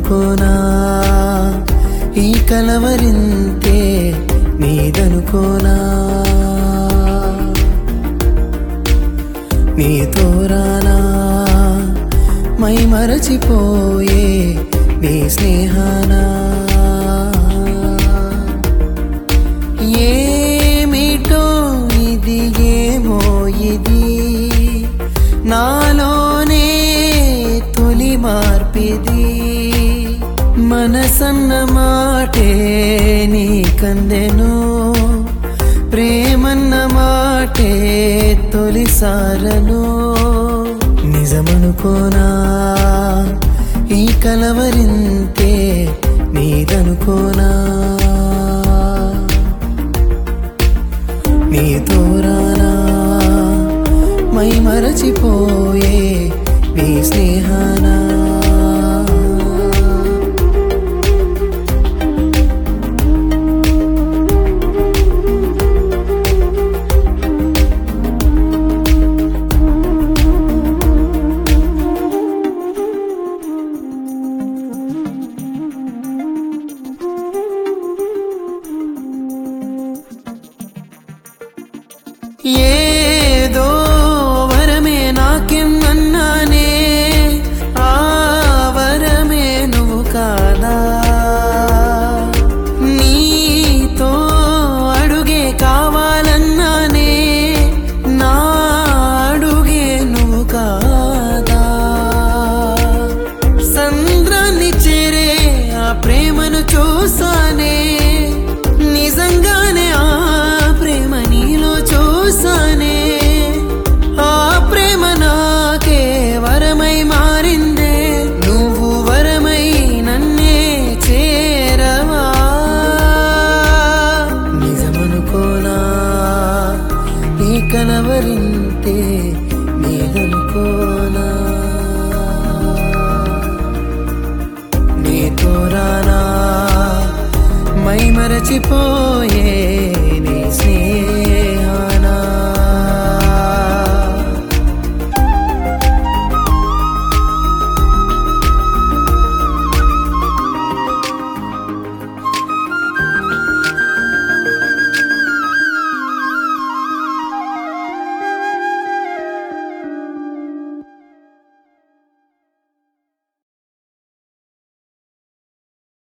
నిజమనుకోనా ఈ కలవరింతే నీదనుకోనా నీతో రానా మై మరచిపోయే నీ స్నేహానా ఏమిటో ఇది ఏమో ఇది నాలోనే తొలి మార్పిది మనసన్న మాటే నీ కందెను ప్రేమన్న మాటే తొలిసారను నిజమనుకోనా ఈ కలవరింతే నీదనుకోనా నీతో రానా మై మరచిపోయే నీ స్నేహానా